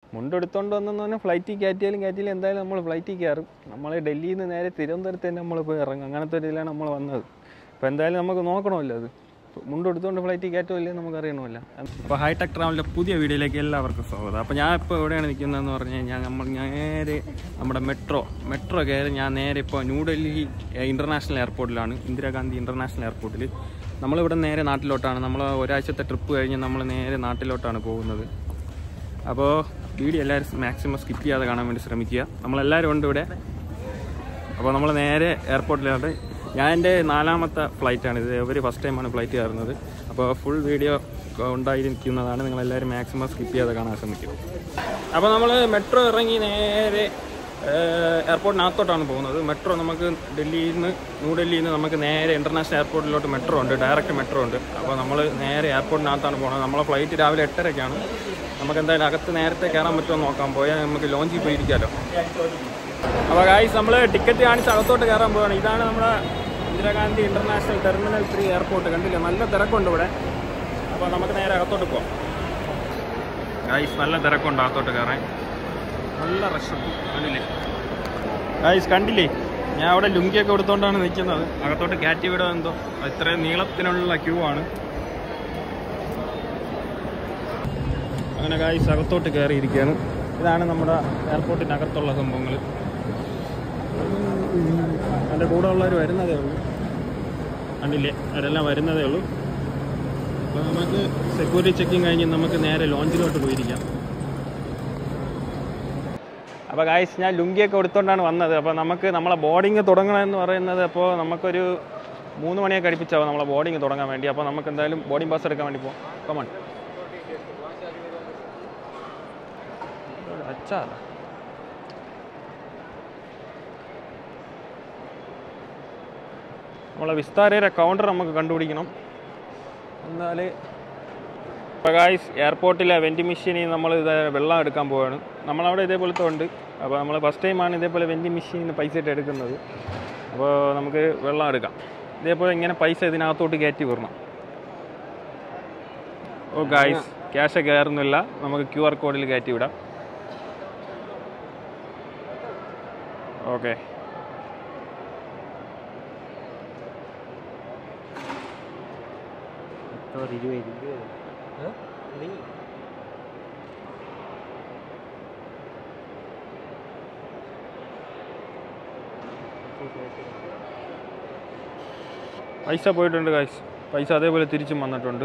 മുണ്ടെടുത്തോണ്ട് വന്നെന്ന് പറഞ്ഞാൽ ഫ്ലൈറ്റിൽ കയറ്റിയാലും കയറ്റിയാലും എന്തായാലും നമ്മൾ ഫ്ലൈറ്റിൽ കയറും നമ്മൾ ഡൽഹിയിൽ നിന്ന് നേരെ തിരുവനന്തപുരത്ത് തന്നെ നമ്മൾ പോയി ഇറങ്ങും അങ്ങനത്തെ ഒരു ഇതിലാണ് നമ്മൾ വന്നത് അപ്പോൾ എന്തായാലും നമുക്ക് നോക്കണമല്ലോ അത് മുണ്ടെടുത്തുകൊണ്ട് ഫ്ലൈറ്റിൽ കയറ്റുമല്ലേ നമുക്ക് അറിയണമല്ലോ അപ്പോൾ ഹൈടെക് ട്രാവലിൻ്റെ പുതിയ വീഡിയോയിലേക്ക് എല്ലാവർക്കും സ്വാഗതം അപ്പോൾ ഞാൻ ഇപ്പോൾ എവിടെയാണ് നിൽക്കുന്നതെന്ന് പറഞ്ഞു കഴിഞ്ഞാൽ നമ്മൾ നേരെ നമ്മുടെ മെട്രോ മെട്രോ കയറി ഞാൻ നേരെ ഇപ്പോൾ ന്യൂഡൽഹി ഇൻ്റർനാഷണൽ എയർപോർട്ടിലാണ് ഇന്ദിരാഗാന്ധി ഇൻ്റർനാഷണൽ എയർപോർട്ടിൽ നമ്മളിവിടെ നേരെ നാട്ടിലോട്ടാണ് നമ്മൾ ഒരാഴ്ചത്തെ ട്രിപ്പ് കഴിഞ്ഞ് നമ്മൾ നേരെ നാട്ടിലോട്ടാണ് പോകുന്നത് അപ്പോൾ വീഡിയോ എല്ലാവരും മാക്സിമം സ്കിപ്പ് ചെയ്യാതെ കാണാൻ വേണ്ടി ശ്രമിക്കുക നമ്മളെല്ലാവരും ഉണ്ട് ഇവിടെ അപ്പോൾ നമ്മൾ നേരെ എയർപോർട്ടിലോട്ട് ഞാൻ എൻ്റെ നാലാമത്തെ ഫ്ലൈറ്റാണ് ഇത് ഇവർ ഫസ്റ്റ് ടൈമാണ് ഫ്ലൈറ്റ് കയറുന്നത് അപ്പോൾ ഫുൾ വീഡിയോ ഉണ്ടായിരിക്കുന്നതാണ് നിങ്ങളെല്ലാവരും മാക്സിമം സ്കിപ്പ് ചെയ്യാതെ കാണാൻ ശ്രമിക്കും അപ്പോൾ നമ്മൾ മെട്രോ ഇറങ്ങി നേരെ ഏഹ്, എയർപോർട്ടിനകത്തോട്ടാണ് പോകുന്നത് മെട്രോ നമുക്ക് ഡൽഹിയിൽ നിന്ന് ന്യൂഡൽഹിയിൽ നിന്ന് നമുക്ക് നേരെ ഇൻ്റർനാഷണൽ എയർപോർട്ടിലോട്ട് മെട്രോ ഉണ്ട് ഡയറക്റ്റ് മെട്രോ ഉണ്ട് അപ്പോൾ നമ്മൾ നേരെ എയർപോർട്ടിനകത്താണ് പോകുന്നത് നമ്മളെ ഫ്ലൈറ്റ് രാവിലെ എട്ടരയ്ക്കാണ് നമുക്ക് എന്തായാലും അകത്ത് നേരത്തെ കയറാൻ പറ്റുമോ എന്ന് നോക്കാൻ പോയാൽ നമുക്ക് ലോഞ്ചിൽ പോയിരിക്കാമല്ലോ അപ്പോൾ ഗായ്സ് നമ്മൾ ടിക്കറ്റ് കാണിച്ച് അകത്തോട്ട് കയറാൻ പോവാണ് ഇതാണ് നമ്മുടെ Indira Gandhi international terminal three airport കണ്ടില്ലേ നല്ല തിരക്കുണ്ട് ഇവിടെ അപ്പോൾ നമുക്ക് നേരെ അകത്തോട്ട് പോവാം ഗായ്സ് നല്ല തിരക്കുണ്ട് അകത്തോട്ട് കയറാൻ നല്ല റഷ് കണ്ടില്ലേ ഗായ്സ് കണ്ടില്ലേ ഞാൻ അവിടെ ലുങ്കിയൊക്കെ എടുത്തോണ്ടാണ് നിൽക്കുന്നത് അകത്തോട്ട് കയറ്റി വിടുക എന്തോ ഇത്രയും നീളത്തിനുള്ള ക്യൂ ആണ് അങ്ങനെ ഗായ്സ് അകത്തോട്ട് കയറിയിരിക്കുകയാണ് ഇതാണ് നമ്മുടെ എയർപോർട്ടിനകത്തുള്ള സംഭവങ്ങൾ എൻ്റെ കൂടെ ഉള്ളവർ വരുന്നതേ ഉള്ളൂ കണ്ടില്ലേ അവരെല്ലാം വരുന്നതേ ഉള്ളൂ അപ്പോൾ നമുക്ക് സെക്യൂരിറ്റി ചെക്കിങ് കഴിഞ്ഞ് നമുക്ക് നേരെ ലോഞ്ചിലോട്ട് പോയിരിക്കാം അപ്പോൾ ഗായ്സ് ഞാൻ ലുങ്കിയൊക്കെ എടുത്തുകൊണ്ടാണ് വന്നത് അപ്പോൾ നമുക്ക് നമ്മളെ ബോർഡിങ് തുടങ്ങണമെന്ന് പറയുന്നത് അപ്പോൾ നമുക്കൊരു മൂന്ന് മണിയൊക്കെ അടുപ്പിച്ചാവും നമ്മളെ ബോർഡിങ് തുടങ്ങാൻ വേണ്ടി അപ്പോൾ നമുക്ക് എന്തായാലും ബോർഡിംഗ് പാസ് എടുക്കാൻ വേണ്ടി പോകാം കമൺ അച്ഛാ നമ്മളെ വിസ്താരയുടെ കൗണ്ടർ നമുക്ക് കണ്ടുപിടിക്കണം എന്നാൽ പ്രകാശ് എയർപോർട്ടിലെ വെൻറ്റി മെഷീനിൽ നമ്മൾ ഇത് വെള്ളം എടുക്കാൻ പോവുകയാണ് നമ്മളവിടെ ഇതേപോലത്തെ ഉണ്ട് അപ്പോൾ നമ്മൾ ഫസ്റ്റ് ടൈമാണ് ഇതേപോലെ വെൻറ്റി മെഷീനിൽ പൈസ ഇട്ട് എടുക്കുന്നത് അപ്പോൾ നമുക്ക് വെള്ളം എടുക്കാം ഇതേപോലെ ഇങ്ങനെ പൈസ ഇതിനകത്തോട്ട് കയറ്റി വിടണം ഓ ഗായ്സ് ക്യാഷ് കയറുന്നില്ല നമുക്ക് ക്യു ആർ കോഡിൽ കയറ്റി വിടാം ഓക്കെ പൈസ പോയിട്ടുണ്ട് കാശ് പൈസ അതേപോലെ തിരിച്ചും വന്നിട്ടുണ്ട്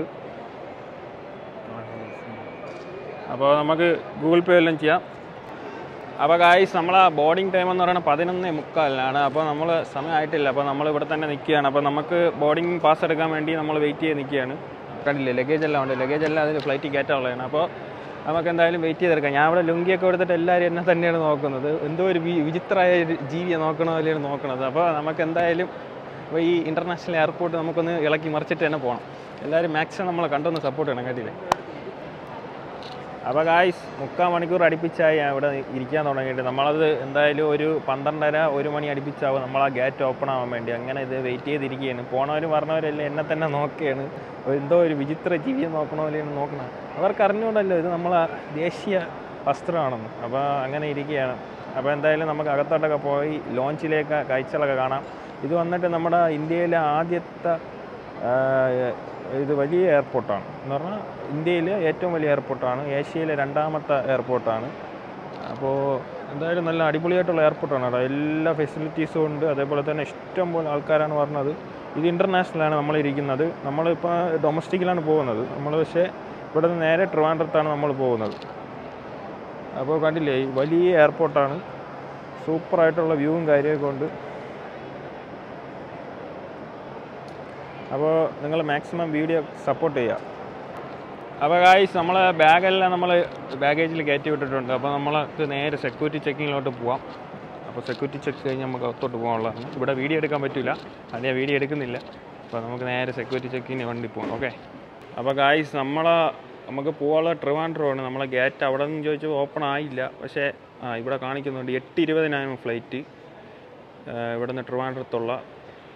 അപ്പോൾ നമുക്ക് ഗൂഗിൾ പേ എല്ലാം ചെയ്യാം അപ്പോൾ കായ്സ് നമ്മളെ ബോർഡിംഗ് ടൈം എന്ന് പറയുന്നത് പതിനൊന്ന് മുക്കാലിനാണ് അപ്പോൾ നമ്മൾ സമയമായിട്ടില്ല അപ്പോൾ നമ്മൾ ഇവിടെ തന്നെ നിൽക്കുകയാണ് അപ്പോൾ നമുക്ക് ബോർഡിംഗ് പാസ് എടുക്കാൻ വേണ്ടി നമ്മൾ വെയിറ്റ് ചെയ്ത് നിൽക്കുകയാണ് കണ്ടില്ലേ ലഗേജ് എല്ലാം ഉണ്ട് ലഗേജ് എല്ലാം അതിൽ ഫ്ലൈറ്റിൽ കയറ്റാനുള്ളതാണ് അപ്പോൾ നമുക്ക് എന്തായാലും വെയിറ്റ് ചെയ്തെടുക്കാം ഞാൻ ഇവിടെ ലുങ്കിയൊക്കെ എടുത്തിട്ട് എല്ലാവരും എന്നെ തന്നെയാണ് നോക്കുന്നത് എന്തോ ഒരു വി- വിചിത്രമായ ഒരു ജീവിയെ നോക്കണ പോലെയാണ് നോക്കുന്നത് അപ്പോൾ നമുക്ക് എന്തായാലും ഇപ്പോൾ ഈ ഇൻ്റർനാഷണൽ എയർപോർട്ട് നമുക്കൊന്ന് ഇളക്കി മറിച്ചിട്ട് തന്നെ പോകണം എല്ലാവരും മാക്സിമം നമ്മളെ കണ്ടൊന്ന് സപ്പോർട്ട് ചെയ്യണം കേട്ടില്ലേ അപ്പോൾ ഗായ്സ് മുക്കാൽ മണിക്കൂർ അടുപ്പിച്ചായി ഞാൻ ഇവിടെ ഇരിക്കാൻ തുടങ്ങിയിട്ട് നമ്മളത് എന്തായാലും ഒരു പന്ത്രണ്ടര ഒരു മണി അടുപ്പിച്ചാവും നമ്മൾ ആ ഗേറ്റ് ഓപ്പൺ ആവാൻ വേണ്ടി അങ്ങനെ ഇത് വെയിറ്റ് ചെയ്തിരിക്കുകയാണ് പോണവരും പറഞ്ഞവരെല്ലാം എന്നെ തന്നെ നോക്കുകയാണ് എന്തോ ഒരു വിചിത്ര ജീവിയെ നോക്കണ പോലെയാണ് നോക്കണം അവർക്ക് അറിഞ്ഞുകൊണ്ടല്ലോ ഇത് നമ്മളെ ദേശീയ വസ്ത്രമാണെന്ന് അപ്പോൾ അങ്ങനെ ഇരിക്കുകയാണ് അപ്പോൾ എന്തായാലും നമുക്ക് അകത്തോട്ടൊക്കെ പോയി ലോഞ്ചിലേക്ക് കാഴ്ചകളൊക്കെ കാണാം ഇത് വന്നിട്ട് നമ്മുടെ ഇന്ത്യയിലെ ആദ്യത്തെ ആ, ഇത് വലിയ എയർപോർട്ടാണ് എന്ന് പറഞ്ഞാൽ ഇന്ത്യയിലെ ഏറ്റവും വലിയ എയർപോർട്ടാണ് ഏഷ്യയിലെ രണ്ടാമത്തെ എയർപോർട്ടാണ് അപ്പോൾ എന്തായാലും നല്ല അടിപൊളിയായിട്ടുള്ള എയർപോർട്ടാണ് അവിടെ എല്ലാ ഫെസിലിറ്റീസും ഉണ്ട് അതേപോലെ തന്നെ ഇഷ്ടം പോലെ ആൾക്കാരാണ് പറഞ്ഞത് ഇത് ഇൻ്റർനാഷണലാണ് നമ്മളിരിക്കുന്നത് നമ്മളിപ്പോൾ ഡൊമസ്റ്റിക്കിലാണ് പോകുന്നത് നമ്മൾ പക്ഷേ ഇവിടെ നിന്ന് നേരെ ട്രിവാൻഡ്രത്താണ് നമ്മൾ പോകുന്നത് അപ്പോൾ കണ്ടില്ലേ ഈ വലിയ എയർപോർട്ടാണ് സൂപ്പറായിട്ടുള്ള വ്യൂവും കാര്യമൊക്കെ ഉണ്ട് അപ്പോൾ നിങ്ങൾ മാക്സിമം വീഡിയോ സപ്പോർട്ട് ചെയ്യുക അപ്പോൾ ഗായ്സ് നമ്മളെ ബാഗെല്ലാം നമ്മൾ ബാഗേജിൽ കയറ്റി വിട്ടിട്ടുണ്ട് അപ്പോൾ നമ്മൾക്ക് നേരെ സെക്യൂരിറ്റി ചെക്കിങ്ങിലോട്ട് പോവാം അപ്പോൾ സെക്യൂരിറ്റി ചെക്ക് കഴിഞ്ഞ് നമുക്ക് അകത്തോട്ട് പോകാനുള്ളതാണ് ഇവിടെ വീഡിയോ എടുക്കാൻ പറ്റില്ല അത് ഞാൻ വീഡിയോ എടുക്കുന്നില്ല അപ്പോൾ നമുക്ക് നേരെ സെക്യൂരിറ്റി ചെക്കിങ്ങിന് വണ്ടി പോകാം ഓക്കെ അപ്പോൾ ഗായ്സ് നമ്മളെ നമുക്ക് പോകാനുള്ള ട്രിവാൻഡ്രമാണ് നമ്മളെ ഗേറ്റ് അവിടെ നിന്ന് ചോദിച്ചപ്പോൾ ഓപ്പൺ ആയില്ല പക്ഷേ ആ ഇവിടെ കാണിക്കുന്നുണ്ട് എട്ട് ഇരുപതിനായിരുന്നു ഫ്ലൈറ്റ് ഇവിടെ നിന്ന് ട്രിവാൻഡ്രത്തുള്ള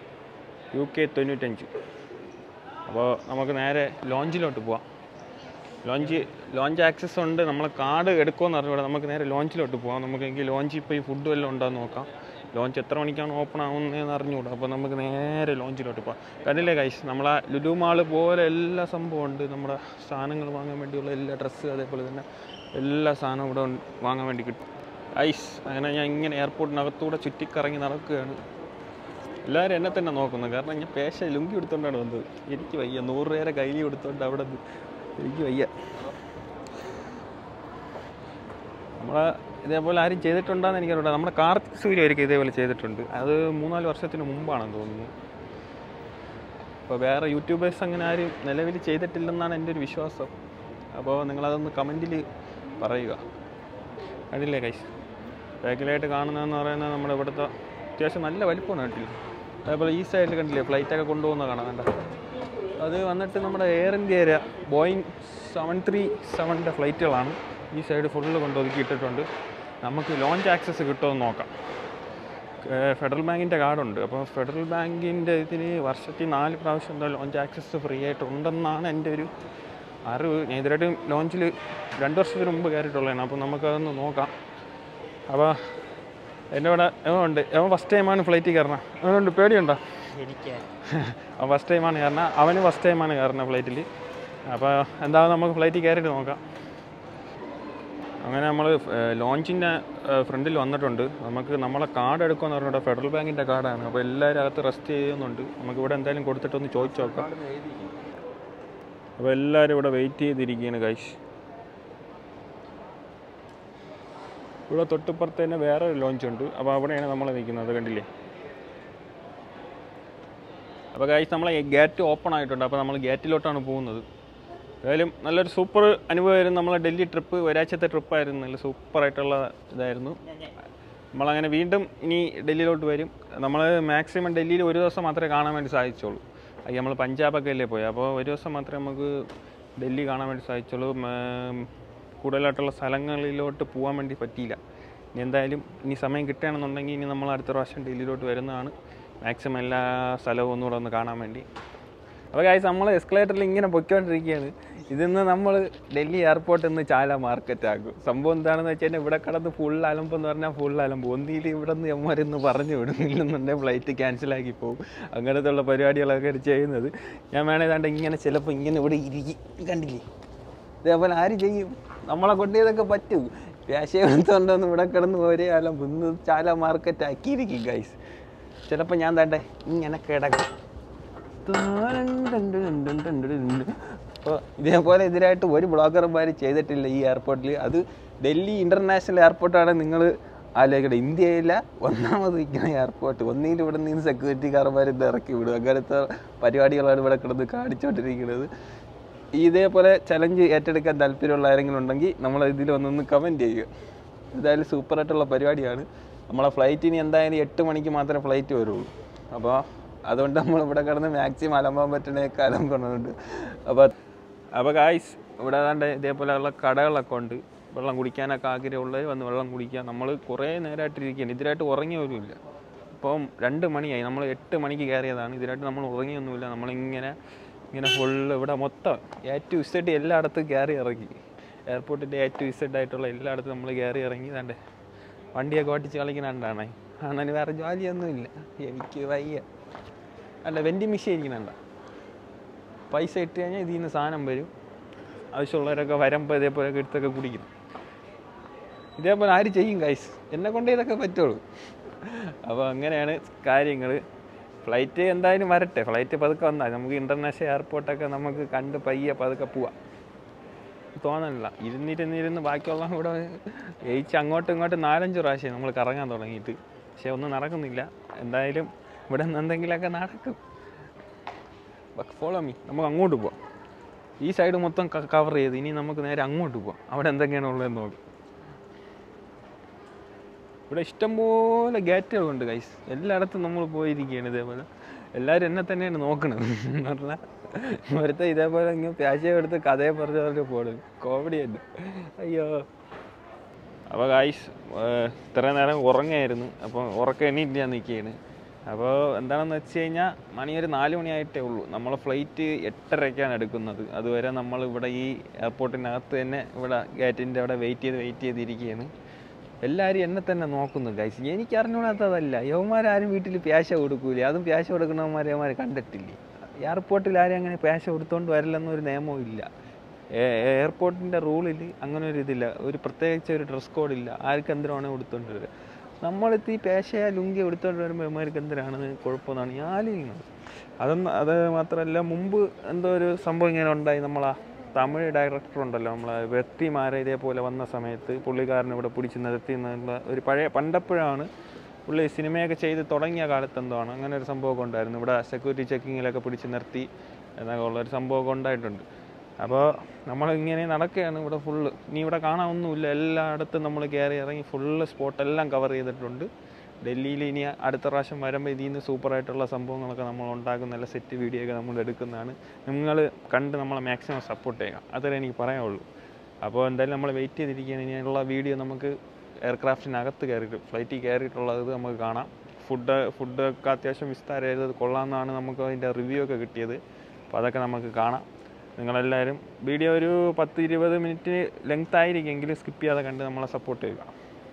യു കെ തൊണ്ണൂറ്റഞ്ച് അപ്പോൾ നമുക്ക് നേരെ ലോഞ്ചിലോട്ട് പോവാം ലോഞ്ച് ലോഞ്ച് ആക്സസ് ഉണ്ട് നമ്മൾ കാർഡ് എടുക്കുമെന്ന് അറിഞ്ഞൂടെ നമുക്ക് നേരെ ലോഞ്ചിലോട്ട് പോകാം നമുക്ക് എങ്കിൽ ലോഞ്ച് ഇപ്പോൾ ഈ ഫുഡ് വല്ലതും ഉണ്ടോ എന്ന് നോക്കാം ലോഞ്ച് എത്ര മണിക്കാണ് ഓപ്പൺ ആവുന്നതെന്ന് അറിഞ്ഞൂടാ അപ്പോൾ നമുക്ക് നേരെ ലോഞ്ചിലോട്ട് പോകാം കണ്ടില്ലേ കൈസ് നമ്മളെ ലുലു മാള് പോലെ എല്ലാ സംഭവം ഉണ്ട് നമ്മുടെ സാധനങ്ങൾ വാങ്ങാൻ വേണ്ടിയുള്ള എല്ലാ ഡ്രസ്സ് അതേപോലെ തന്നെ എല്ലാ സാധനവും ഇവിടെ ഉണ്ട് വാങ്ങാൻ വേണ്ടി കിട്ടും ഐസ് അങ്ങനെ ഞാൻ ഇങ്ങനെ എയർപോർട്ടിനകത്തൂടെ ചുറ്റിക്കറങ്ങി നടക്കുകയാണ് എല്ലാവരും എന്നെ തന്നെ നോക്കുന്നു കാരണം ഞാൻ പേശ ലുങ്കി എടുത്തോണ്ടാണ് വന്നത് എനിക്ക് വയ്യ നൂറ് പേരെ കയ്യിൽ കൊടുത്തോണ്ട് അവിടെ നിന്ന് എനിക്ക് വയ്യ നമ്മളെ ഇതേപോലെ ആരും ചെയ്തിട്ടുണ്ടോന്ന് എനിക്കറിയില്ല നമ്മുടെ കാർത്തിക് സൂര്യ ഒരിക്കൽ ഇതേപോലെ ചെയ്തിട്ടുണ്ട് അത് മൂന്നാല് വർഷത്തിന് മുമ്പാണെന്ന് തോന്നുന്നു അപ്പോൾ വേറെ യൂട്യൂബേഴ്സ് അങ്ങനെ ആരും നിലവിൽ ചെയ്തിട്ടില്ലെന്നാണ് എൻ്റെ ഒരു വിശ്വാസം അപ്പോൾ നിങ്ങളതൊന്ന് കമൻറ്റിൽ പറയുക കണ്ടില്ലേ കൈസ് ബാക്കിലായിട്ട് കാണുന്നതെന്ന് പറയുന്നത് നമ്മുടെ ഇവിടുത്തെ അത്യാവശ്യം നല്ല വലിപ്പമാണ് കേട്ടില്ല അതേപോലെ ഈ സൈഡിൽ കണ്ടില്ലേ ഫ്ലൈറ്റൊക്കെ കൊണ്ടുപോകുന്ന കാണാൻ കണ്ട അത് വന്നിട്ട് നമ്മുടെ എയർ ഇന്ത്യയുടെ ബോയിങ് സെവൻ ത്രീ സെവൻ്റെ ഫ്ലൈറ്റുകളാണ് ഈ സൈഡ് ഫുള്ള് കൊണ്ട് ഒതുക്കിയിട്ടിട്ടുണ്ട് നമുക്ക് ലോഞ്ച് ആക്സസ് കിട്ടുമെന്ന് നോക്കാം ഏഹ് ഫെഡറൽ ബാങ്കിൻ്റെ കാർഡുണ്ട് അപ്പോൾ ഫെഡറൽ ബാങ്കിൻ്റെ ഇതിന് വർഷത്തിൽ നാല് പ്രാവശ്യം എന്തോ ലോഞ്ച് ആക്സസ് ഫ്രീ ആയിട്ടുണ്ടെന്നാണ് എൻ്റെ ഒരു അറിവ് ഞാൻ ഇതിലായിട്ട് ലോഞ്ചിൽ രണ്ട് വർഷത്തിന് മുമ്പ് കയറിയിട്ടുള്ളതാണ് അപ്പോൾ നമുക്കതൊന്ന് നോക്കാം അപ്പോൾ എൻ്റെ ഇവിടെ എവൻ ഉണ്ട് എവൻ ഫസ്റ്റ് ടൈമാണ് ഫ്ലൈറ്റിൽ കയറണം അവനുണ്ട് പേടിയുണ്ടോ എനിക്ക് അവൻ ഫസ്റ്റ് ടൈമാണ് കയറണം അവന് ഫസ്റ്റ് ടൈമാണ് കയറുന്നത് ഫ്ലൈറ്റിൽ അപ്പോൾ എന്താണെന്ന് നമുക്ക് ഫ്ലൈറ്റിൽ കയറിയിട്ട് നോക്കാം അങ്ങനെ നമ്മൾ ലോഞ്ചിൻ്റെ ഫ്രണ്ടിൽ വന്നിട്ടുണ്ട് നമുക്ക് നമ്മളെ കാർഡ് എടുക്കുമെന്ന് പറഞ്ഞിട്ട് ഫെഡറൽ ബാങ്കിൻ്റെ കാർഡാണ് അപ്പോൾ എല്ലാവരും അകത്ത് റെസ്റ്റ് ചെയ്യുന്നുണ്ട് നമുക്ക് ഇവിടെ എന്തായാലും കൊടുത്തിട്ടൊന്ന് ചോദിച്ചു നോക്കാം അപ്പോൾ എല്ലാവരും ഇവിടെ വെയിറ്റ് ചെയ്തിരിക്കുകയാണ് കൈഷ് ഇവിടെ തൊട്ടിപ്പുറത്ത് തന്നെ വേറെ ഒരു ലോഞ്ച് ഉണ്ട് അപ്പോൾ അവിടെയാണ് നമ്മൾ നിൽക്കുന്നത് കണ്ടില്ലേ അപ്പോൾ ഗൈസ് നമ്മളെ ഗേറ്റ് ഓപ്പൺ ആയിട്ടുണ്ട് അപ്പോൾ നമ്മൾ ഗേറ്റിലോട്ടാണ് പോകുന്നത് ഏതായാലും നല്ലൊരു സൂപ്പർ അനുഭവമായിരുന്നു നമ്മളെ ഡൽഹി ട്രിപ്പ് ഒരാഴ്ചത്തെ ട്രിപ്പായിരുന്നു നല്ല സൂപ്പറായിട്ടുള്ള ഇതായിരുന്നു നമ്മളങ്ങനെ വീണ്ടും ഇനി ഡൽഹിയിലോട്ട് വരും നമ്മൾ മാക്സിമം ഡൽഹിയിൽ ഒരു ദിവസം മാത്രമേ കാണാൻ വേണ്ടി സാധിച്ചുള്ളൂ അത് നമ്മൾ പഞ്ചാബൊക്കെ അല്ലേ പോയി അപ്പോൾ ഒരു ദിവസം മാത്രമേ നമുക്ക് ഡൽഹി കാണാൻ വേണ്ടി സാധിച്ചുള്ളൂ ഉം, കൂടുതലായിട്ടുള്ള സ്ഥലങ്ങളിലോട്ട് പോകാൻ വേണ്ടി പറ്റിയില്ല ഇനി എന്തായാലും ഇനി സമയം കിട്ടുകയാണെന്നുണ്ടെങ്കിൽ ഇനി നമ്മൾ അടുത്ത പ്രാവശ്യം ഡൽഹിയിലോട്ട് വരുന്നതാണ് മാക്സിമം എല്ലാ സ്ഥലവും ഒന്നുകൂടെ ഒന്ന് കാണാൻ വേണ്ടി അപ്പോൾ കാഴ്ച നമ്മൾ എസ്കലേറ്ററിൽ ഇങ്ങനെ പൊയ്ക്കൊണ്ടിരിക്കുകയാണ് ഇതിന്ന് നമ്മൾ ഡൽഹി എയർപോർട്ടിൽ നിന്ന് ചാല മാർക്കറ്റ് ആക്കും സംഭവം എന്താണെന്ന് വെച്ച് കഴിഞ്ഞാൽ ഇവിടെ കിടന്ന് ഫുൾ അലമ്പെന്ന് പറഞ്ഞാൽ ഫുൾ അലമ്പ് ഒന്നിയിൽ ഇവിടെ നിന്ന് എമ്മരെന്ന് പറഞ്ഞു വിടും ഇല്ലെന്നുണ്ടെങ്കിൽ ഫ്ലൈറ്റ് ക്യാൻസലാക്കി പോകും അങ്ങനത്തെ ഉള്ള പരിപാടികളൊക്കെ ചെയ്യുന്നത് ഞാൻ വേണേ ഏതാണ്ട് ഇങ്ങനെ ചിലപ്പോൾ ഇങ്ങനെ ഇവിടെ ഇരിക്കും കണ്ടില്ലേ ഇതേപോലെ ആര് ചെയ്യും നമ്മളെ കൊണ്ട് ഇതൊക്കെ പറ്റും വ്യാശയത്തുണ്ടോന്ന് ഇവിടെ കിടന്ന് ഒരേ അലമ്പ് ഇന്ന് ചാല മാർക്കറ്റ് ആക്കിയിരിക്കും ഗൈസ് ചിലപ്പോൾ ഞാൻ തണ്ടേ ഇങ്ങനെ കിടക്കും അപ്പോൾ ഇതേപോലെ ഇതിനായിട്ട് ഒരു ബ്ലോഗർമാർ ചെയ്തിട്ടില്ല ഈ എയർപോർട്ടിൽ അത് ഡൽഹി ഇൻ്റർനാഷണൽ എയർപോർട്ടാണ് നിങ്ങൾ ആലോചിക്കട്ടെ ഇന്ത്യയിലെ ഒന്നാമത് നിൽക്കുന്ന എയർപോർട്ട് ഒന്നിയിൽ ഇവിടെ നിന്ന് സെക്യൂരിറ്റിക്കാരന്മാർ ഇത് ഇറക്കി വിടും അങ്ങനത്തെ പരിപാടികളാണ് ഇവിടെ കിടന്ന് കാണിച്ചുകൊണ്ടിരിക്കുന്നത് ഇതേപോലെ ചലഞ്ച് ഏറ്റെടുക്കാൻ താല്പര്യമുള്ള ആരെങ്കിലും ഉണ്ടെങ്കിൽ നമ്മൾ ഇതിൽ വന്നൊന്ന് കമൻറ്റ് ചെയ്യുക എന്തായാലും സൂപ്പറായിട്ടുള്ള പരിപാടിയാണ് നമ്മളെ ഫ്ലൈറ്റിന് എന്തായാലും എട്ട് മണിക്ക് മാത്രമേ ഫ്ലൈറ്റ് വരുള്ളൂ അപ്പോൾ അതുകൊണ്ട് നമ്മൾ ഇവിടെ കിടന്ന് മാക്സിമം അലമ്പാൻ പറ്റണേക്ക് അലമ്പുന്നുണ്ട് അപ്പോൾ അപ്പോൾ ഗായ്സ് ഇവിടെ ഏതാണ്ട് ഇതേപോലെയുള്ള കടകളൊക്കെ ഉണ്ട് വെള്ളം കുടിക്കാനൊക്കെ ആഗ്രഹമുള്ളവർ വന്ന് വെള്ളം കുടിക്കുക നമ്മൾ കുറേ നേരമായിട്ട് ഇരിക്കുകയാണ് ഇതിനായിട്ട് ഉറങ്ങിയ പോലും ഇല്ല ഇപ്പം രണ്ട് മണിയായി നമ്മൾ എട്ട് മണിക്ക് കയറിയതാണ് ഇതിനായിട്ട് നമ്മൾ ഉറങ്ങിയൊന്നുമില്ല നമ്മളിങ്ങനെ ഇങ്ങനെ ഫുള്ള് ഇവിടെ മൊത്തം എ ടു ഇസഡ് എല്ലായിടത്തും കയറി ഇറങ്ങി എയർപോർട്ടിൻ്റെ എ ടു ഇസഡ് ആയിട്ടുള്ള എല്ലായിടത്തും നമ്മൾ കയറി ഇറങ്ങി തണ്ടേ വണ്ടിയൊക്കെ ഓട്ടിച്ച് കളിക്കുന്നുണ്ടാണേ അണ്ണന് വേറെ ജോലിയൊന്നുമില്ല എനിക്ക് വയ്യ അല്ല വെൻഡി മെഷീൻ ഇരിക്കുന്നുണ്ട പൈസ ഇട്ട് കഴിഞ്ഞാൽ ഇതിൽ നിന്ന് സാധനം വരും ആവശ്യമുള്ളവരൊക്കെ വരുമ്പോൾ ഇതേപോലെയൊക്കെ എടുത്തൊക്കെ കുടിക്കും ഇതേപോലെ ആര് ചെയ്യും ഗൈസ് എന്നെ കൊണ്ടേ ഇതൊക്കെ പറ്റുള്ളൂ അപ്പോൾ അങ്ങനെയാണ് കാര്യങ്ങൾ ഫ്ലൈറ്റ് എന്തായാലും വരട്ടെ ഫ്ലൈറ്റ് പതുക്കെ വന്നാൽ നമുക്ക് ഇൻ്റർനാഷണൽ എയർപോർട്ടൊക്കെ നമുക്ക് കണ്ട് പയ്യെ പതുക്കെ പോവാം തോന്നണില്ല ഇരുന്നിരുന്നിരുന്ന് ബാക്കിയുള്ള കൂടെ ജയിച്ച് അങ്ങോട്ടും ഇങ്ങോട്ടും നാലഞ്ച് പ്രാവശ്യം നമ്മൾ കറങ്ങാൻ തുടങ്ങിയിട്ട് പക്ഷെ ഒന്നും നടക്കുന്നില്ല എന്തായാലും ഇവിടെ നിന്ന് എന്തെങ്കിലുമൊക്കെ നടക്കും ഫോളോ മീ നമുക്ക് അങ്ങോട്ട് പോവാം ഈ സൈഡ് മൊത്തം കവർ ചെയ്ത് ഇനി നമുക്ക് നേരെ അങ്ങോട്ട് പോവാം അവിടെ എന്തൊക്കെയാണ് ഉള്ളതെന്ന് നോക്കാം ഇവിടെ ഇഷ്ടംപോലെ ഗേറ്റുകളുണ്ട് ഗൈസ് എല്ലായിടത്തും നമ്മൾ പോയിരിക്കുകയാണ് ഇതേപോലെ എല്ലാവരും എന്നെ തന്നെയാണ് നോക്കണത് എന്ന് പറഞ്ഞാൽ ഒരുത്ത ഇതേപോലെ ഇങ്ങനെ പ്യാശയം എടുത്ത് കഥയെ പറഞ്ഞ പോടും കോമഡി ഉണ്ട് അയ്യോ അപ്പോൾ ഗായ്സ് ഇത്ര നേരം ഉറങ്ങായിരുന്നു അപ്പോൾ ഉറക്കം എണീറ്റ് ഞാൻ നിൽക്കുകയാണ് അപ്പോൾ എന്താണെന്ന് വെച്ച് കഴിഞ്ഞാൽ മണി ഒരു നാല് മണിയായിട്ടേ ഉള്ളൂ നമ്മൾ ഫ്ലൈറ്റ് എട്ടരയ്ക്കാണ് എടുക്കുന്നത് അതുവരെ നമ്മൾ ഇവിടെ ഈ എയർപോർട്ടിനകത്ത് തന്നെ ഇവിടെ ഗേറ്റിൻ്റെ അവിടെ വെയിറ്റ് ചെയ്ത് വെയിറ്റ് ചെയ്തിരിക്കുകയാണ് എല്ലാവരും എന്നെ തന്നെ നോക്കുന്നു ഗൈസ് എനിക്ക് അറിഞ്ഞൂടാത്തതല്ല യവന്മാരാരും വീട്ടിൽ പ്യാശ കൊടുക്കൂലേ അതും പ്യാശ കൊടുക്കണവന്മാരെ യവന്മാർ കണ്ടിട്ടില്ലേ എയർപോർട്ടിൽ ആരും അങ്ങനെ പ്യാശ കൊടുത്തോണ്ട് വരില്ലെന്നൊരു നിയമവും ഇല്ല എയർപോർട്ടിൻ്റെ റൂളിൽ അങ്ങനെ ഒരു ഇതില്ല ഒരു പ്രത്യേകിച്ച് ഒരു ഡ്രസ് കോഡില്ല ആർക്ക് എന്തിനാണ് കൊടുത്തോണ്ട് വരിക നമ്മളെത്തി പേശയ ലുങ്കി എടുത്തോണ്ട് വരുമ്പോൾ ഇവന്മാർക്ക് എന്തിനാണ് കുഴപ്പമെന്നാണ് ഞാൻ ആലോചിക്കുന്നത് അതൊന്നും അത് മാത്രമല്ല മുമ്പ് എന്തോ ഒരു സംഭവം ഇങ്ങനെ ഉണ്ടായി നമ്മളാ തമിഴ് ഡയറക്ടർ ഉണ്ടല്ലോ നമ്മളെ വ്യക്തിമാരെ ഇതേപോലെ വന്ന സമയത്ത് പുള്ളിക്കാരനെ ഇവിടെ പിടിച്ച് നിർത്തി എന്നുള്ള ഒരു പഴയ പണ്ടപ്പോഴാണ് പുള്ളി സിനിമയൊക്കെ ചെയ്ത് തുടങ്ങിയ കാലത്ത് എന്തോ ആണ് അങ്ങനെ ഒരു സംഭവമൊക്കെ ഉണ്ടായിരുന്നു ഇവിടെ സെക്യൂരിറ്റി ചെക്കിങ്ങിലൊക്കെ പിടിച്ച് നിർത്തി എന്നൊക്കെ ഉള്ളൊരു സംഭവമൊക്കെ ഉണ്ടായിട്ടുണ്ട് അപ്പോൾ നമ്മൾ ഇങ്ങനെ നടക്കുകയാണ് ഇവിടെ ഫുള്ള് ഇനി ഇവിടെ കാണാനൊന്നുമില്ല എല്ലായിടത്തും നമ്മൾ കയറി ഇറങ്ങി ഫുള്ള് സ്പോട്ടെല്ലാം കവർ ചെയ്തിട്ടുണ്ട് ഡൽഹിയിൽ ഇനി അടുത്ത പ്രാവശ്യം വരുമ്പോൾ ഇതിൽ നിന്ന് സൂപ്പറായിട്ടുള്ള സംഭവങ്ങളൊക്കെ നമ്മൾ ഉണ്ടാക്കുന്ന നല്ല സെറ്റ് വീഡിയോ ഒക്കെ നമ്മൾ എടുക്കുന്നതാണ് നിങ്ങൾ കണ്ട് നമ്മളെ മാക്സിമം സപ്പോർട്ട് ചെയ്യുക അത്രേ എനിക്ക് പറയാനുള്ളൂ അപ്പോൾ എന്തായാലും നമ്മൾ വെയിറ്റ് ചെയ്തിരിക്കുകയാണ് ഇനിയുള്ള വീഡിയോ നമുക്ക് എയർക്രാഫ്റ്റിനകത്ത് കയറിയിട്ട് ഫ്ലൈറ്റിൽ കയറിയിട്ടുള്ളത് നമുക്ക് കാണാം ഫുഡ് ഫുഡൊക്കെ അത്യാവശ്യം വിസ്താരമായത് കൊള്ളാമെന്നാണ് നമുക്ക് അതിൻ്റെ റിവ്യൂ ഒക്കെ കിട്ടിയത് അപ്പോൾ അതൊക്കെ നമുക്ക് കാണാം നിങ്ങളെല്ലാവരും വീഡിയോ ഒരു പത്ത് ഇരുപത് മിനിറ്റ് ലെങ്ത് ആയിരിക്കുമെങ്കിലും സ്കിപ്പ് ചെയ്യാതെ കണ്ട് നമ്മളെ സപ്പോർട്ട് ചെയ്യുക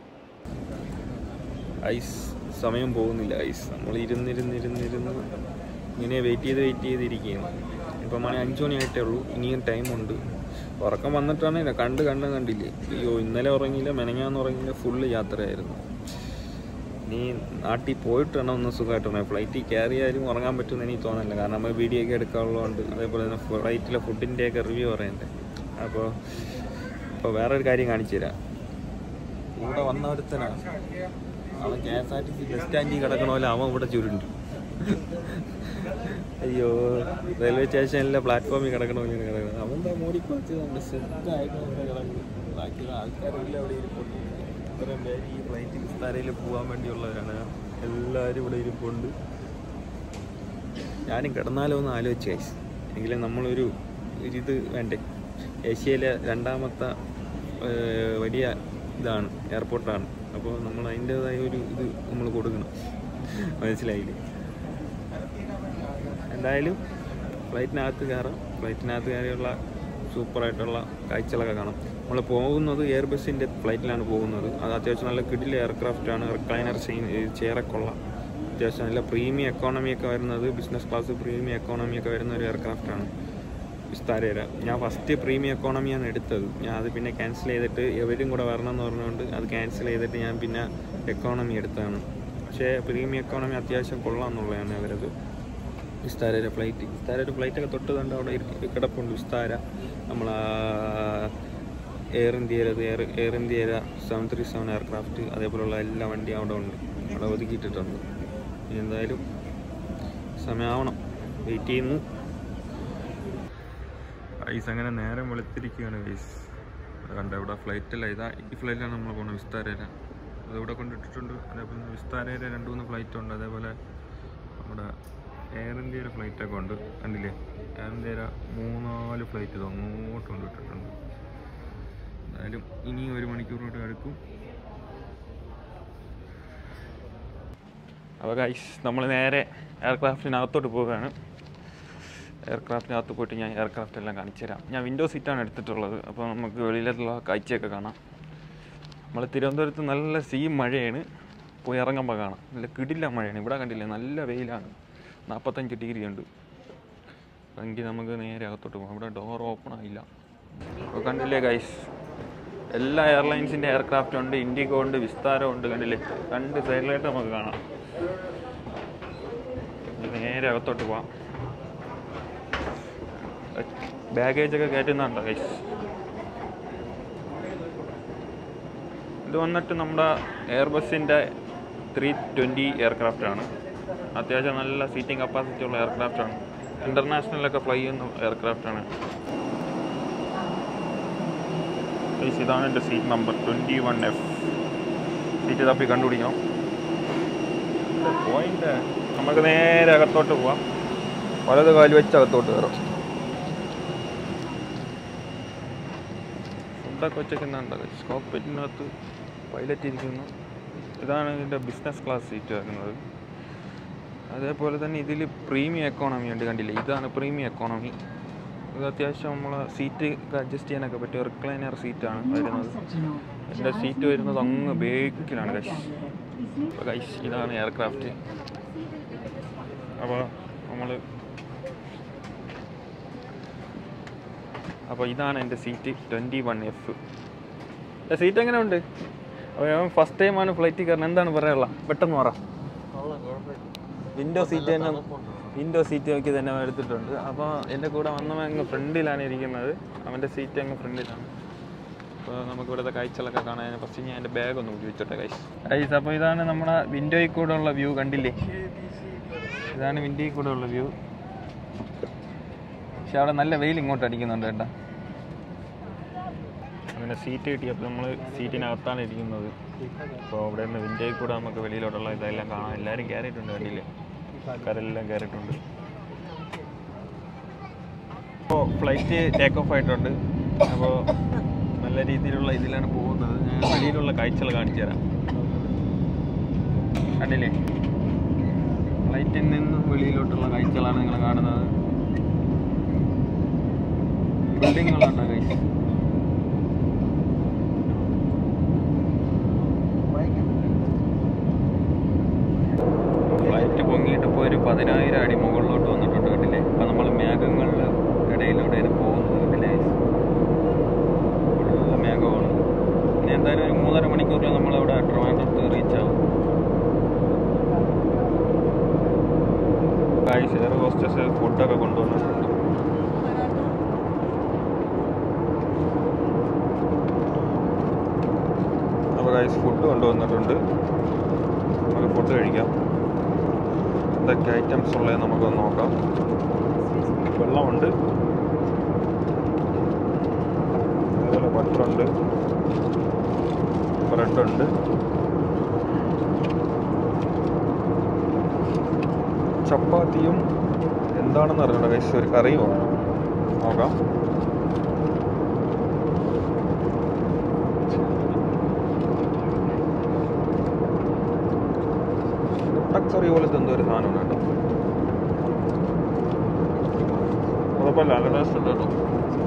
ഐസ് സമയം പോകുന്നില്ല ഐസ് നമ്മൾ ഇരുന്നിരുന്നിരുന്നിരുന്ന് ഇങ്ങനെ വെയിറ്റ് ചെയ്ത് വെയിറ്റ് ചെയ്തിരിക്കുകയാണ് ഇപ്പം മണി അഞ്ച് മണിയായിട്ടേ ഉള്ളൂ ഇനിയും ടൈമുണ്ട് ഉറക്കം വന്നിട്ടാണ് ഇല്ല കണ്ട് കണ്ട് കണ്ടില്ലേ അയ്യോ ഇന്നലെ ഉറങ്ങിയില്ല മെനങ്ങാന്ന് ഉറങ്ങിയില്ല ഫുള്ള് യാത്രയായിരുന്നു നീ നാട്ടിൽ പോയിട്ട് വേണം ഒന്ന് സുഖമായിട്ട് ഫ്ലൈറ്റിൽ കയറിയാലും ഉറങ്ങാൻ പറ്റുമെന്ന് എനിക്ക് തോന്നുന്നില്ല കാരണം നമ്മൾ വീഡിയോ ഒക്കെ എടുക്കാനുള്ളതുകൊണ്ട് അതേപോലെ തന്നെ ഫ്ലൈറ്റിലെ ഫുഡിൻ്റെയൊക്കെ റിവ്യൂ പറയണ്ടേ അപ്പോൾ ഇപ്പോൾ വേറൊരു കാര്യം കാണിച്ചു തരാം ഇവിടെ വന്ന ഒരുത്തനാണ് അവൻ K S R T C bus സ്റ്റാൻഡിൽ കിടക്കണ പോലെ അവൻ ഇവിടെ ചുരുണ്ട് അയ്യോ റെയിൽവേ സ്റ്റേഷനിലെ പ്ലാറ്റ്ഫോമിൽ കിടക്കണ പോലെ കിടക്കണം അവൻ എന്താ മൂടിക്കുറച്ച് നമ്മുടെ സെറ്റായിട്ട് കിടക്കുന്നു ബാക്കി ആൾക്കാരില്ല അവിടെ ഇരിപ്പുണ്ട് ഇത്രയും പേര് ഈ ഫ്ലൈറ്റ് വിസ്താരയിൽ പോകാൻ വേണ്ടിയുള്ളവരാണ് എല്ലാവരും ഇവിടെ ഇരിപ്പുണ്ട് ഞാനും കിടന്നാലോ എന്ന് ആലോചിച്ച് കഴിച്ചു എങ്കിലും നമ്മളൊരു ഒരിത് വേണ്ടേ ഏഷ്യയിലെ രണ്ടാമത്തെ ഏർ, വലിയ ഇതാണ് എയർപോർട്ടാണ് അപ്പോൾ നമ്മൾ അതിൻ്റേതായ ഒരു ഇത് നമ്മൾ കൊടുക്കണം മനസ്സിലായില്ലേ എന്തായാലും ഫ്ലൈറ്റിനകത്ത് കയറാം ഫ്ലൈറ്റിനകത്ത് കയറിയുള്ള സൂപ്പറായിട്ടുള്ള കാഴ്ചകളൊക്കെ കാണാം നമ്മൾ പോകുന്നത് എയർ ബസ്സിൻ്റെ ഫ്ലൈറ്റിലാണ് പോകുന്നത് അത് അത്യാവശ്യം നല്ല കിടില എയർക്രാഫ്റ്റ് ആണ് റിക്ലൈനർ ചെയറൊക്കെ ഉള്ള അത്യാവശ്യം നല്ല പ്രീമിയം എക്കോണമി ഒക്കെ വരുന്നത് ബിസിനസ് ക്ലാസ് പ്രീമിയം എക്കോണമി ഒക്കെ വരുന്ന ഒരു എയർക്രാഫ്റ്റ് ആണ് വിസ്താരേര ഞാൻ ഫസ്റ്റ് പ്രീമിയം എക്കോണമിയാണ് എടുത്തത് ഞാൻ അത് പിന്നെ ക്യാൻസൽ ചെയ്തിട്ട് എവരും കൂടെ വരണം എന്ന് പറഞ്ഞുകൊണ്ട് അത് ക്യാൻസൽ ചെയ്തിട്ട് ഞാൻ പിന്നെ എക്കോണമി എടുത്തതാണ് പക്ഷേ പ്രീമിയം എക്കോണമി അത്യാവശ്യം കൊള്ളാമെന്നുള്ളതാണ് അവരത് വിസ്താരയുടെ ഫ്ലൈറ്റ് വിസ്താരയുടെ ഫ്ലൈറ്റൊക്കെ തൊട്ട് കണ്ട് അവിടെ ഇരി- കിടപ്പുണ്ട് വിസ്താര നമ്മൾ എയർ ഇന്ത്യയിലത് എയർ എയർ ഇന്ത്യയിലെ സെവൻ ത്രീ സെവൻ എയർക്രാഫ്റ്റ് അതേപോലുള്ള എല്ലാ വണ്ടിയും അവിടെ ഉണ്ട് അവിടെ ഒതുക്കിയിട്ടിട്ടുണ്ട് ഇനി എന്തായാലും സമയമാവണം വെയിറ്റ് ചെയ്യുന്നു ഐസ് അങ്ങനെ നേരം വെളുത്തിരിക്കുകയാണ് ഗൈസ് കണ്ട ഇവിടെ ഫ്ലൈറ്റല്ല ഇതാ ഈ ഫ്ലൈറ്റിലാണ് നമ്മൾ പോകുന്നത് വിസ്താരേര അതിവിടെ കൊണ്ടിട്ടിട്ടുണ്ട് അതേപോലെ തന്നെ വിസ്താരേര രണ്ട് മൂന്ന് ഫ്ലൈറ്റ് ഉണ്ട് അതേപോലെ നമ്മുടെ എയർ ഇന്ത്യയുടെ ഫ്ലൈറ്റൊക്കെ ഉണ്ട് കണ്ടില്ലേ എയർ ഇന്ത്യയുടെ മൂന്നാല് ഫ്ലൈറ്റ് ഇത് അങ്ങോട്ട് കൊണ്ടിട്ടിട്ടുണ്ട് എന്തായാലും ഇനി ഒരു മണിക്കൂറോട്ട് എടുക്കും അപ്പോൾ ഗൈസ് നമ്മൾ നേരെ എയർക്രാഫ്റ്റിനകത്തോട്ട് പോവുകയാണ് എയർക്രാഫ്റ്റിനകത്ത് പോയിട്ട് ഞാൻ എയർക്രാഫ്റ്റ് എല്ലാം കാണിച്ചു തരാം ഞാൻ വിൻഡോ സീറ്റാണ് എടുത്തിട്ടുള്ളത് അപ്പോൾ നമുക്ക് വെളിയിലുള്ള കാഴ്ചയൊക്കെ കാണാം നമ്മൾ തിരുവനന്തപുരത്ത് നല്ല സീ മഴയാണ് പോയി ഇറങ്ങുമ്പോൾ കാണാം നല്ല കിടില്ല മഴയാണ് ഇവിടെ കണ്ടില്ലേ നല്ല വെയിലാണ് നാൽപ്പത്തഞ്ച് ഡിഗ്രി ഉണ്ട് എങ്കിൽ നമുക്ക് നേരെ അകത്തോട്ട് പോകാം ഇവിടെ ഡോർ ഓപ്പൺ ആയില്ല അപ്പോൾ കണ്ടില്ലേ ഗൈസ് എല്ലാ എയർലൈൻസിൻ്റെ എയർക്രാഫ്റ്റ് ഉണ്ട് ഇൻഡിഗോ ഉണ്ട് വിസ്താരം ഉണ്ട് കണ്ടില്ലേ രണ്ട് സൈഡിലായിട്ട് നമുക്ക് കാണാം ഇനി നേരെ അകത്തോട്ട് പോവാം ബാഗേജ് ഒക്കെ കയറ്റുന്നുണ്ടോ ഗൈസ് ഇത് വന്നിട്ട് നമ്മുടെ എയർബസിൻ്റെ ത്രീ ട്വൻറ്റി എയർക്രാഫ്റ്റ് ആണ് അത്യാവശ്യം നല്ല സീറ്റിംഗ് കപ്പാസിറ്റി ഉള്ള എയർക്രാഫ്റ്റ് ആണ് ഇൻ്റർനാഷണലൊക്കെ ഫ്ലൈ ചെയ്യുന്ന എയർക്രാഫ്റ്റ് ആണ് ഗൈസ് ഇതാണ് എൻ്റെ seat number twenty one F seat തപ്പി കണ്ടുപിടിക്കണം പോയിന്റ് നമുക്ക് നേരെ അകത്തോട്ട് പോവാം വലത് കാല് വെച്ച് അകത്തോട്ട് കയറാം ഫുഡൊക്കെ വെച്ചേക്കുന്നുണ്ട് കോക്പിറ്റിനകത്ത് പൈലറ്റ് ഇരിക്കുന്നു ഇതാണ് ഇതിൻ്റെ ബിസിനസ് ക്ലാസ് സീറ്റ് വരുന്നത് അതേപോലെ തന്നെ ഇതിൽ പ്രീമിയം എക്കോണമി ഉണ്ട് കണ്ടില്ലേ ഇതാണ് പ്രീമിയം എക്കോണമി ഇത് അത്യാവശ്യം നമ്മളെ സീറ്റ് അഡ്ജസ്റ്റ് ചെയ്യാനൊക്കെ പറ്റിയ റിക്ലൈനർ സീറ്റാണ് വരുന്നത് എൻ്റെ സീറ്റ് വരുന്നത് അങ്ങ് ബേക്കിലാണ് ഗൈസ് അപ്പോൾ ഗൈസ് ഇതാണ് എയർക്രാഫ്റ്റ് അപ്പോൾ നമ്മൾ അപ്പോൾ ഇതാണ് എൻ്റെ seat twenty one F seat എങ്ങനെ ഉണ്ട് അപ്പോൾ ഞാൻ ഫസ്റ്റ് ടൈമാണ് ഫ്ലൈറ്റിൽ കയറുന്നത് എന്താണ് പറയാനുള്ള പെട്ടെന്ന് പറ വിൻഡോ സീറ്റ് തന്നെ വിൻഡോ സീറ്റ് നോക്കി തന്നെ അവൻ എടുത്തിട്ടുണ്ട് അപ്പോൾ എൻ്റെ കൂടെ വന്നവൻ അങ്ങ് ഫ്രണ്ടിലാണ് ഇരിക്കുന്നത് അവൻ്റെ സീറ്റ് അങ്ങ് ഫ്രണ്ടിലാണ് അപ്പോൾ നമുക്ക് ഇവിടുത്തെ കാഴ്ചകളൊക്കെ കാണാൻ ഫസ്റ്റ് ഞാൻ എൻ്റെ ബാഗ് ഒന്ന് ഊരി വെച്ചോട്ടെ കൈസ് കൈസ് അപ്പോൾ ഇതാണ് നമ്മുടെ വിൻഡോയിൽ കൂടെ ഉള്ള വ്യൂ കണ്ടില്ലേ ഇതാണ് വിൻഡോയിൽ കൂടെ ഉള്ള വ്യൂ പക്ഷെ അവിടെ നല്ല വെയിൽ ഇങ്ങോട്ട് അടിക്കുന്നുണ്ട് കേട്ടോ അങ്ങനെ സീറ്റ് കിട്ടിയപ്പോൾ നമ്മൾ സീറ്റിനകത്താണ് ഇരിക്കുന്നത് അപ്പോൾ അവിടെ നിന്ന് വിൻഡോയിൽ കൂടെ നമുക്ക് വെളിയിലോട്ടുള്ള ഇതെല്ലാം കാണാം എല്ലാവരും കയറിയിട്ടുണ്ട് കണ്ടില്ലേ ആൾക്കാരെല്ലാം കയറിയിട്ടുണ്ട് അപ്പോൾ ഫ്ലൈറ്റ് ടേക്ക് ഓഫ് ആയിട്ടുണ്ട് അപ്പോൾ നല്ല രീതിയിലുള്ള ഇതിലാണ് പോകുന്നത് ഞാൻ വെളിയിലുള്ള കാഴ്ചകൾ കാണിച്ചു തരാം കണ്ടില്ലേ ഫ്ലൈറ്റിൽ നിന്നും വെളിയിലോട്ടുള്ള കാഴ്ചകളാണ് നിങ്ങൾ കാണുന്നത് ബിൽഡിങ്ങുകളുണ്ടോ കഴിച്ച് ഫ്ലൈറ്റ് പൊങ്ങിയിട്ട് ഇപ്പോൾ ഒരു പതിനായിരം അടി മുകളിലോട്ട് വന്നിട്ടുണ്ട് കണ്ടില്ലേ അപ്പം നമ്മൾ മേഘങ്ങളുടെ ഇടയിലൂടെയാണ് പോകുന്നത് കണ്ടില്ലേ ഫുള്ള് മേഘമാണ് ഇനി എന്തായാലും ഒരു മൂന്നര മണിക്കൂറിൽ നമ്മളവിടെ ട്രിവാൻഡ്രത്ത് റീച്ച് ആവും ഗായ്സ് എയർ ഹോസ്റ്റസ് ഫുഡൊക്കെ കൊണ്ടുവന്നിട്ടുണ്ട് അപ്പോൾ ഗായ്സ് ഫുഡ് കൊണ്ടുവന്നിട്ടുണ്ട് നമുക്ക് ഫുഡ് കഴിക്കാം എന്തൊക്കെ ഐറ്റംസ് ഉള്ളത് നമുക്കൊന്ന് നോക്കാം വെള്ളമുണ്ട് അതുപോലെ ബട്ടറുണ്ട് ബ്രെഡുണ്ട് ചപ്പാത്തിയും എന്താണെന്ന് അറിഞ്ഞൂടാ കഴിച്ച് ഒരു കറിയും നോക്കാം മുട്ടക്കറി പോലത്തെ എന്തോ ഒരു സാധനമാണ് കേട്ടോ കുഴപ്പമില്ല നല്ല ടേസ്റ്റ് ഉണ്ട് കേട്ടോ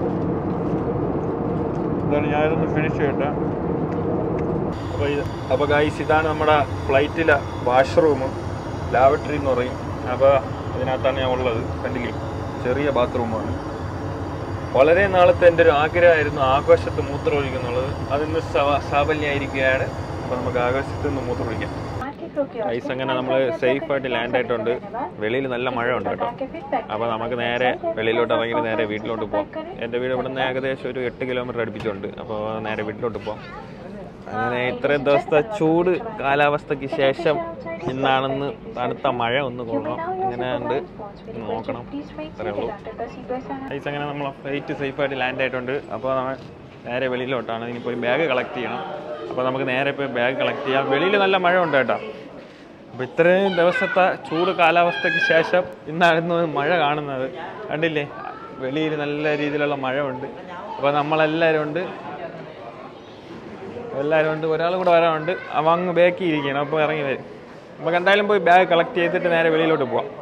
ഇതാണ് ഞാനിതൊന്ന് ഫിനിഷ് ചെയ്യട്ടെ അപ്പോൾ ഇത് അപ്പോൾ ഗൈസ് ഇതാണ് നമ്മുടെ ഫ്ലൈറ്റിലെ വാഷ്റൂം ലാബറട്ടറി എന്ന് പറയും അപ്പോൾ ഇതിനകത്താണ് ഞാൻ ഉള്ളത് കണ്ടില്ലേ ചെറിയ ബാത്റൂമാണ് വളരെ നാളത്തെ എൻ്റെ ഒരു ആഗ്രഹമായിരുന്നു ആകാശത്ത് മൂത്രമൊഴിക്കുന്നുള്ളത് അതിന്ന് സാഫല്യമായിരിക്കുകയാണ് അപ്പോൾ നമുക്ക് ആകാശത്ത് നിന്ന് മൂത്രമൊഴിക്കാം ഐസ് അങ്ങനെ നമ്മൾ സേഫായിട്ട് ലാൻഡ് ആയിട്ടുണ്ട് വെളിയിൽ നല്ല മഴ ഉണ്ട് കേട്ടോ അപ്പോൾ നമുക്ക് നേരെ വെളിയിലോട്ട് ഇറങ്ങി നേരെ വീട്ടിലോട്ട് പോകാം എൻ്റെ വീട് ഇവിടെ നിന്ന് ഏകദേശം ഒരു എട്ട് കിലോമീറ്റർ അടുപ്പിച്ചുണ്ട് അപ്പോൾ നേരെ വീട്ടിലോട്ട് പോകാം അങ്ങനെ ഇത്രയും ദിവസത്തെ ചൂട് കാലാവസ്ഥയ്ക്ക് ശേഷം ഇന്നാണെന്ന് തണുത്ത മഴ ഒന്ന് കൊള്ളണം അങ്ങനെ ഉണ്ട് നോക്കണം അത്രേ ഉള്ളൂ ഐസ് അങ്ങനെ നമ്മൾ ഫ്ലൈറ്റ് സേഫായിട്ട് ലാൻഡ് ആയിട്ടുണ്ട് അപ്പോൾ നമ്മൾ നേരെ വെളിയിലോട്ടാണ് ഇനി പോയി ബാഗ് കളക്ട് ചെയ്യണം അപ്പോൾ നമുക്ക് നേരെ പോയി ബാഗ് കളക്ട് ചെയ്യാം വെളിയിൽ നല്ല മഴ ഉണ്ട് കേട്ടോ അപ്പോൾ ഇത്രയും ദിവസത്തെ ചൂട് കാലാവസ്ഥയ്ക്ക് ശേഷം ഇന്നായിരുന്നു മഴ കാണുന്നത് കണ്ടില്ലേ വെളിയിൽ നല്ല രീതിയിലുള്ള മഴ ഉണ്ട് അപ്പോൾ നമ്മളെല്ലാവരും ഉണ്ട് എല്ലാവരും ഉണ്ട് ഒരാൾ കൂടെ വരാനുണ്ട് അവ അങ്ങ് ബാക്കി ഇരിക്കണം അപ്പോൾ ഇറങ്ങി വരും നമുക്ക് എന്തായാലും പോയി ബാഗ് കളക്ട് ചെയ്തിട്ട് നേരെ വെളിയിലോട്ട് പോവാം